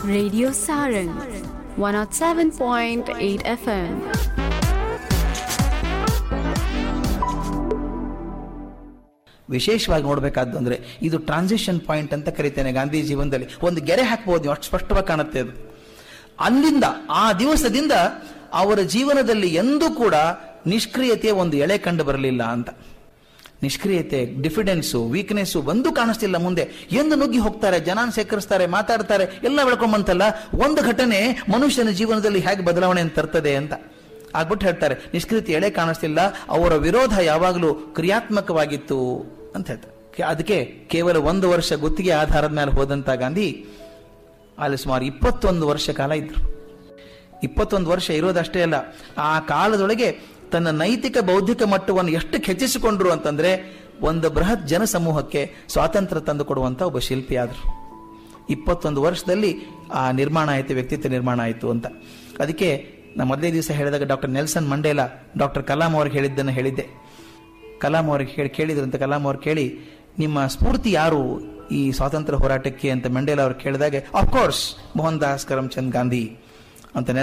Radio Sarang 107.8 FM. ವಿಶೇಷವಾಗಿ ನೋಡಬೇಕಾದ್ದು ಅಂದ್ರೆ ಇದು ಟ್ರಾನ್ಸಿಷನ್ ಪಾಯಿಂಟ್ ಅಂತ ಕರಿತೇನೆ ಗಾಂಧಿ ಜೀವನದಲ್ಲಿ ಒಂದು ಗೆರೆ ಹಾಕ್ಬೋದು ನೀವು ಅಷ್ಟು ಸ್ಪಷ್ಟವಾಗಿ ಕಾಣುತ್ತೆ ಅದು ಅಲ್ಲಿಂದ ಆ ದಿವಸದಿಂದ ಅವರ ಜೀವನದಲ್ಲಿ ಎಂದೂ ಕೂಡ ನಿಷ್ಕ್ರಿಯತೆಯ ಒಂದು ಎಳೆ ಕಂಡು ಬರಲಿಲ್ಲ ಅಂತ ನಿಷ್ಕ್ರಿಯತೆ ಡಿಫಿಡೆನ್ಸು ವೀಕ್ನೆಸ್ಸು ಒಂದು ಕಾಣಿಸ್ತಿಲ್ಲ ಮುಂದೆ ಎಂದು ನುಗ್ಗಿ ಹೋಗ್ತಾರೆ ಜನಾನ್ ಸೇಕರಿಸ್ತಾರೆ ಮಾತಾಡ್ತಾರೆ ಎಲ್ಲ ಬೆಳ್ಕೊಂಬಂತಲ್ಲ ಒಂದು ಘಟನೆ ಮನುಷ್ಯನ ಜೀವನದಲ್ಲಿ ಹೇಗೆ ಬದಲಾವಣೆಯನ್ನು ತರ್ತದೆ ಅಂತ ಆಗ್ಬಿಟ್ಟು ಹೇಳ್ತಾರೆ ನಿಷ್ಕ್ರಿಯತೆ ಎಳೆ ಕಾಣಿಸ್ತಿಲ್ಲ ಅವರ ವಿರೋಧ ಯಾವಾಗಲೂ ಕ್ರಿಯಾತ್ಮಕವಾಗಿತ್ತು ಅಂತ ಹೇಳ್ತಾರೆ ಕೆ- ಅದಕ್ಕೆ ಕೇವಲ ಒಂದು ವರ್ಷ ಗುತ್ತಿಗೆ ಆಧಾರದ ಮೇಲೆ ಹೋದಂತ ಗಾಂಧಿ ಅಲ್ಲಿ ಸುಮಾರು ಇಪ್ಪತ್ತೊಂದು ವರ್ಷ ಕಾಲ ಇದ್ರು ಇಪ್ಪತ್ತೊಂದು ವರ್ಷ ಇರೋದಷ್ಟೇ ಅಲ್ಲ ಆ ಕಾಲದೊಳಗೆ ತನ್ನ ನೈತಿಕ ಬೌದ್ಧಿಕ ಮಟ್ಟವನ್ನು ಎಷ್ಟು ಹೆಚ್ಚಿಸಿಕೊಂಡ್ರು ಅಂತಂದ್ರೆ ಒಂದು ಬೃಹತ್ ಜನಸಮೂಹಕ್ಕೆ ಸ್ವಾತಂತ್ರ್ಯ ತಂದು ಕೊಡುವಂತ ಒಬ್ಬ ಶಿಲ್ಪಿ ಆದ್ರು ಇಪ್ಪತ್ತೊಂದು ವರ್ಷದಲ್ಲಿ ಆ ನಿರ್ಮಾಣ ಆಯಿತು ವ್ಯಕ್ತಿತ್ವ ನಿರ್ಮಾಣ ಆಯಿತು ಅಂತ ಅದಕ್ಕೆ ನಾ ಮೊದಲೇ ದಿವಸ ಹೇಳಿದಾಗ doctor Nelson Mandela doctor Kalam ಅವ್ರಿಗೆ ಹೇಳಿದ್ದನ್ನು ಹೇಳಿದ್ದೆ ಕಲಾಂ ಅವ್ರಿಗೆ ಹೇಳಿ ಕೇಳಿದ್ರಂತ ಕಲಾಂ ಅವ್ರು ಕೇಳಿ ನಿಮ್ಮ ಸ್ಫೂರ್ತಿ ಯಾರು ಈ ಸ್ವಾತಂತ್ರ್ಯ ಹೋರಾಟಕ್ಕೆ ಅಂತ ಮಂಡೇಲಾ ಅವ್ರು ಕೇಳಿದಾಗ ಅಫ್ಕೋರ್ಸ್ ಮೋಹನ್ ದಾಸ್ ಕರಮ್ಚಂದ್ ಗಾಂಧಿ ಅಂತ